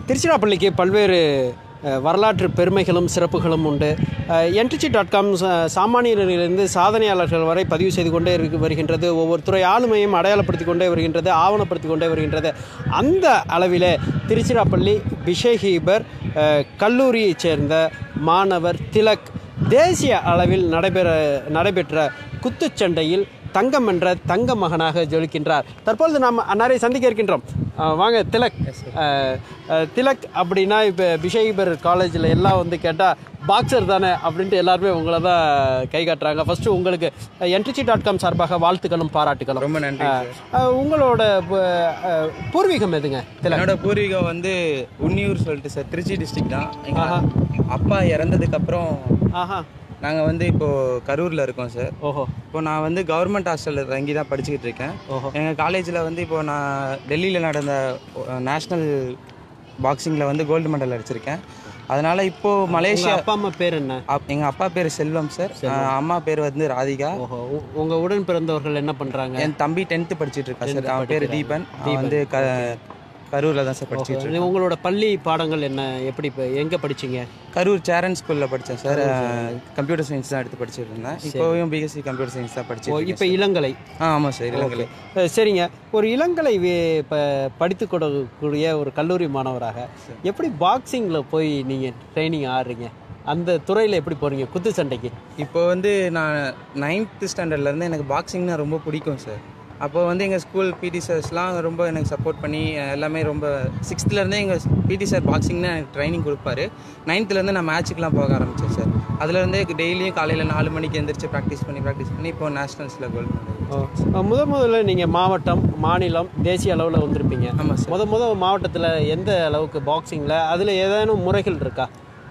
திருச்சிராப்பள்ளிக்கு பல்வேறு அஹ், வரலாற்று பெருமைகளும் சிறப்புகளும் உண்டு என்டிச்சி டாட் காம் சாமானியர்களிலிருந்து சாதனையாளர்கள் வரை பதிவு செய்து கொண்டே இருக்கு வருகின்றது ஒவ்வொரு துறை ஆளுமையும் அடையாளப்படுத்தி கொண்டே வருகின்றது ஆவணப்படுத்தி கொண்டே வருகின்றது அந்த அளவிலே திருச்சிராப்பள்ளி பிஷேஹீபர் அஹ், கல்லூரியைச் சேர்ந்த மாணவர் திலக் தேசிய அளவில் நடைபெற நடைபெற்ற குத்துச்சண்டையில் தங்கம் என்ற தங்க மகனாக ஜொலிக்கின்றார் தற்பொழுது நாம் அன்னாரை சந்திக்க இருக்கின்றோம் அஹ் வாங்க திலக் அஹ், அஹ், திலக் அப்படின்னா இப்போ பிஷேபர் காலேஜில் எல்லாம் வந்து கேட்டால் பாக்ஸர் தானே அப்படின்ட்டு எல்லாருமே உங்களை தான் கை காட்டுறாங்க ஃபஸ்ட்டு உங்களுக்கு என்ட்ரிச்சி டாட் காம் சார்பாக வாழ்த்துக்களும் பாராட்டுகளும் ரொம்ப நன்றி சார். அஹ், உங்களோட ப- அஹ், பூர்வீகம் எதுங்க திலக் என்னோட பூர்வீகம் வந்து உன்னியூர் சொல்லிட்டு சார் திருச்சி டிஸ்ட்ரிக்ட் தான் எங்க அப்பா இறந்ததுக்கு அப்புறம் ஆஹா நாங்க வந்து இப்போ கரூர்ல இருக்கோம் சார் ஓஹோ இப்போ நான் வந்து கவர்மெண்ட் ஹாஸ்டலில் தங்கி தான் படிச்சுக்கிட்டு இருக்கேன் ஓஹோ. எங்கள் காலேஜில் வந்து இப்போ நான் டெல்லியில் நடந்த நேஷ்னல் பாக்ஸிங்கில் வந்து கோல்டு மெடல் அடிச்சிருக்கேன் அதனால இப்போ உங்க மலேசியா அப்பா அம்மா பேர் என்ன அப்- எங்க அப்பா பேர் செல்வம் சார் அம்மா பேர் வந்து ராதிகா ஓஹோ உ- உங்க உடன் பிறந்தவர்கள் என்ன பண்றாங்க என் தம்பி டென்த்து படிச்சிட்டு இருக்கா சார் அவன் பேர் தீபன் அவன் வந்து க கரூரில் தான் சார் படிச்சிட்டு இருக்கேன் இது உங்களோட பள்ளி பாடங்கள் என்ன எப்படி இப்போ எங்கே படிச்சீங்க கரூர் சேரன் ஸ்கூலில் படித்தேன் சார் கம்ப்யூட்டர் சயின்ஸ் தான் எடுத்து படிச்சிட்டு இருந்தேன் இப்போவும் பிஎஸ்சி கம்ப்யூட்டர் சயின்ஸ் தான் ஓ படிச்சிட்டு இருக்கேன் இப்போ இளங்கலை ஆ ஆமாம் சார் இளங்கலை அஹ் சரிங்க ஒரு இளங்கலை இப்போ படித்து கொடுக்கக்கூடிய ஒரு கல்லூரி மாணவராக எப்படி பாக்ஸிங்கில் போய் நீங்கள் ட்ரைனிங் ஆடுறீங்க அந்த துறையில் எப்படி போகிறீங்க குத்து சண்டைக்கு இப்போ வந்து நான் நைன்த்து ஸ்டாண்டர்ட்லேருந்து எனக்கு பாக்ஸிங்னா ரொம்ப பிடிக்கும் சார் அப்போ வந்து எங்கள் ஸ்கூல் பிடி சார்ஸ்லாம் ரொம்ப எனக்கு சப்போர்ட் பண்ணி அஹ், எல்லாமே ரொம்ப சிக்ஸ்த்துலேருந்தே எங்கள் பிடி சார் பாக்ஸிங்னு எனக்கு ட்ரைனிங் கொடுப்பாரு நைன்த்துலேருந்து நான் மேட்ச்சுக்கெலாம் போக ஆரம்பித்தேன் சார் அதுலேருந்தே டெய்லியும் காலையில் நாலு மணிக்கு எந்திரிச்சு ப்ராக்டிஸ் பண்ணி ப்ராக்டிஸ் பண்ணி இப்போ நேஷனல்ஸில் கோல்டு மெடல் முத முதல்ல நீங்கள் மாவட்டம் மாநிலம் தேசிய அளவில் வந்திருப்பீங்க ஆமாம் சார் முத முத மாவட்டத்தில் எந்த அளவுக்கு பாக்ஸிங்கில் அதில் ஏதேனும் முறைகள் இருக்கா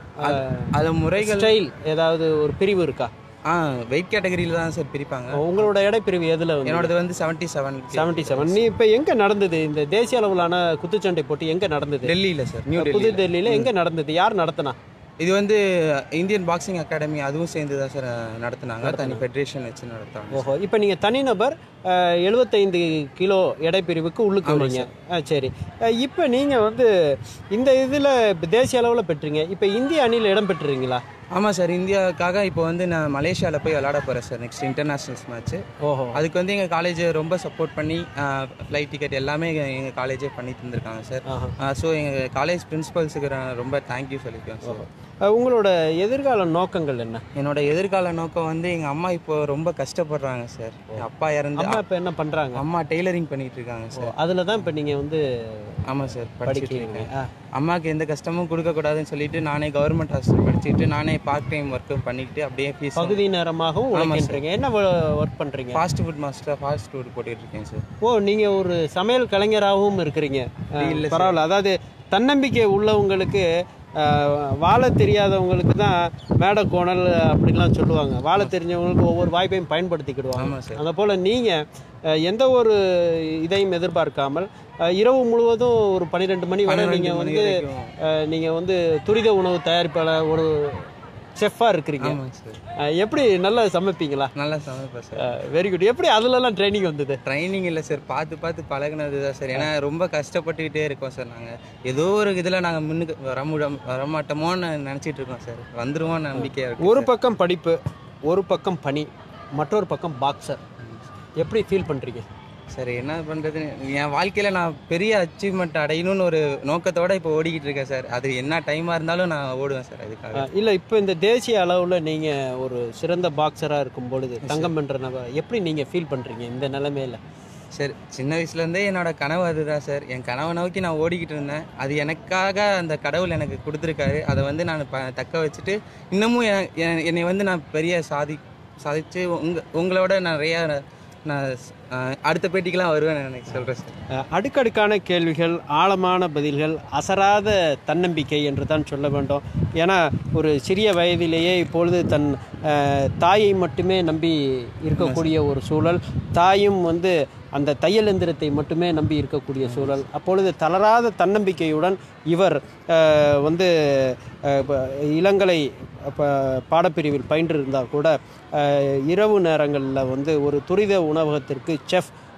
அது முறைகள் ஸ்டைல் ஏதாவது ஒரு பிரிவு இருக்கா ஆ வெயிட் கேட்டகரியில் தான் சார் பிரிப்பாங்க உங்களோட இடைப்பிரிவு எதில் வந்து என்னோடது வந்து செவன்ட்டி செவன் செவன்டி செவன் நீ இப்போ எங்கே நடந்தது இந்த தேசிய அளவிலான குத்துச்சண்டை போட்டி எங்கே நடந்தது டெல்லியில் சார் நியூ புது டெல்லி டெல்லியில் எங்கே நடந்தது யார் நடத்தினா இது வந்து இந்தியன் பாக்ஸிங் அகாடமி அதுவும் சேர்ந்து தான் சார் நடத்துனாங்க தனி ஃபெடரேஷன் வச்சு நடத்தாங்க ஓஹோ இப்போ நீங்கள் தனிநபர் அஹ், 75 கிலோ எடைப்பிரிவுக்கு உள்ளுக்கு வரீங்க ஆ சரி இப்போ நீங்கள் வந்து இந்த இதில் தேசிய அளவில் பெற்றீங்க இப்போ இந்திய அணியில் இடம் பெற்றுறீங்களா ஆமாம் சார் இந்தியாவுக்காக இப்போ வந்து நான் மலேசியாவில் போய் விளாட போகிறேன் சார் நெக்ஸ்ட் இன்டர்நேஷ்னல்ஸ் மேட்ச்சு ஓஹோ அதுக்கு வந்து எங்கள் காலேஜ் ரொம்ப சப்போர்ட் பண்ணி ஃப்ளைட் டிக்கெட் எல்லாமே எங்கள் காலேஜே பண்ணி தந்திருக்காங்க சார் ஆஹா. ஸோ எங்கள் காலேஜ் பிரின்சிபல்ஸுக்கு நான் ரொம்ப தேங்க்யூ சொல்லிக்குவேன் சார் அஹ், உங்களோட எதிர்கால நோக்கங்கள் என்ன என்னோட எதிர்கால நோக்கம் வந்து எங்கள் அம்மா இப்போ ரொம்ப கஷ்டப்படுறாங்க சார் என் அப்பா இறந்து அம்மா இப்போ என்ன பண்ணுறாங்க அம்மா டெய்லரிங் பண்ணிட்டு இருக்காங்க சார் அதில் தான் இப்போ நீங்கள் வந்து ஆமாம் சார் படிச்சுட்டு படிக்கிறீங்க இருக்கேன் ஆ. அம்மாவுக்கு எந்த கஷ்டமும் கொடுக்கக்கூடாதுன்னு சொல்லிட்டு நானே கவர்மெண்ட் ஹாஸ்டல் படிச்சுட்டு நானே பார்ட் டைம் ஒர்க்கும் பண்ணிக்கிட்டு அப்படியே ஃபீஸ் பகுதி நேரமாகவும் உழைக்கின்றீங்க என்ன ஒர்க் பண்ணுறீங்க fast food master fast food போட்டுட்டு இருக்கேன் சார் ஓ நீங்கள் ஒரு சமையல் கலைஞராகவும் இருக்கிறீங்க அஹ், பரவாயில்ல அதாவது தன்னம்பிக்கை உள்ளவங்களுக்கு அஹ், வாழ தெரியாதவங்களுக்கு தான் மேடை கோணல் அப்படிலாம் சொல்லுவாங்க வாழ தெரிஞ்சவங்களுக்கு ஒவ்வொரு வாய்ப்பையும் பயன்படுத்திக்கிடுவாங்க ஆமாம் சார் அதை போல் நீங்கள் எந்த ஒரு இதையும் எதிர்பார்க்காமல் அஹ், இரவு முழுவதும் ஒரு பன்னிரெண்டு மணி வரை பன்னிரெண்டு நீங்கள் மணி வந்து வரைக்கும் நீங்கள் வந்து துரித உணவு தயாரிப்பாளர் ஒரு செஃப்பாக இருக்கிறீங்க ஆமாங்க சார் அஹ், எப்படி நல்லா சமைப்பீங்களா நல்லா சமைப்பேன் சார் வெரி குட் எப்படி அதுலலாம் ட்ரைனிங் வந்தது ட்ரைனிங் இல்லை சார் பார்த்து பார்த்து பழகுனது தான் சார் ஏன்னா ரொம்ப கஷ்டப்பட்டுக்கிட்டே இருக்கோம் சார் நாங்கள் ஏதோ ஒரு இதில் நாங்கள் முன்னுக்கு வர முட வரமாட்டோமோன்னு நினச்சிட்டு இருக்கோம் சார் வந்துருவோம்னு நம்பிக்கையாக இருக்கு ஒரு பக்கம் படிப்பு ஒரு பக்கம் பணி மற்றொரு பக்கம் பாக்ஸர் எப்படி ஃபீல் பண்ணுறீங்க சார் என்ன பண்ணுறது என் வாழ்க்கையில் நான் பெரிய அச்சீவ்மெண்ட் அடையணும்னு ஒரு நோக்கத்தோட இப்போ ஓடிக்கிட்டு இருக்கேன் சார் அது என்ன டைமாக இருந்தாலும் நான் ஓடுவேன் சார் அதுக்காக இல்லை இப்போ இந்த தேசிய அளவில் நீங்கள் ஒரு சிறந்த பாக்ஸராக இருக்கும் பொழுது தங்கம் என்ற நபர் எப்படி நீங்கள் ஃபீல் பண்ணுறீங்க இந்த நிலைமையில சார் சின்ன வயசுலேருந்தே என்னோட கனவு அதுதான் சார் என் கனவை நோக்கி நான் ஓடிக்கிட்டு இருந்தேன் அது எனக்காக அந்த கடவுள் எனக்கு கொடுத்துருக்காரு அதை வந்து நான் ப தக்க வச்சுட்டு இன்னமும் என- எ- என்னை வந்து நான் பெரிய சாதி சாதிச்சு உங்க உங்களோட நிறையா நான் ஸ்- அஹ் அடுத்த பேட்டிக்கெலாம் வருவேன் எனக்கு சொல்கிறேன் சார் அஹ், அடுக்கடுக்கான கேள்விகள் ஆழமான பதில்கள் அசராத தன்னம்பிக்கை என்று தான் சொல்ல வேண்டும் ஏன்னா ஒரு சிறிய வயதிலேயே இப்பொழுது தன் அஹ், தாயை மட்டுமே நம்பி இருக்கக்கூடிய ஒரு சூழல் தாயும் வந்து அந்த தையல் எந்திரத்தை மட்டுமே நம்பி இருக்கக்கூடிய சூழல் அப்பொழுது தளராத தன்னம்பிக்கையுடன் இவர் அஹ், வந்து அஹ், ப- இளங்கலை ப- பாடப்பிரிவில் பயின்றிருந்தால் கூட அஹ், இரவு நேரங்களில் வந்து ஒரு துரித உணவகத்திற்கு செஃப்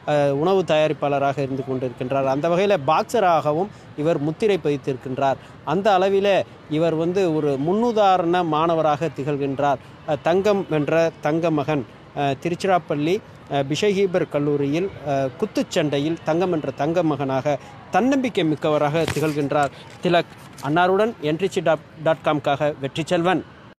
அஹ், உணவு தயாரிப்பாளராக இருந்து கொண்டிருக்கின்றார் அந்த வகையில் பாக்ஸராகவும் இவர் முத்திரை பதித்திருக்கின்றார் அந்த அளவில் இவர் வந்து ஒரு முன்னுதாரண மாணவராக திகழ்கின்றார் அஹ், தங்கம் வென்ற தங்க மகன் அஹ், திருச்சிராப்பள்ளி அஹ், பிஷஹீபர் கல்லூரியில் அஹ், குத்துச்சண்டையில் தங்கம் என்ற தங்க மகனாக தன்னம்பிக்கை மிக்கவராக திகழ்கின்றார் திலக் அன்னாருடன் என்ட்ரிச்சி டாட் டாட் காம்காக வெற்றி செல்வன்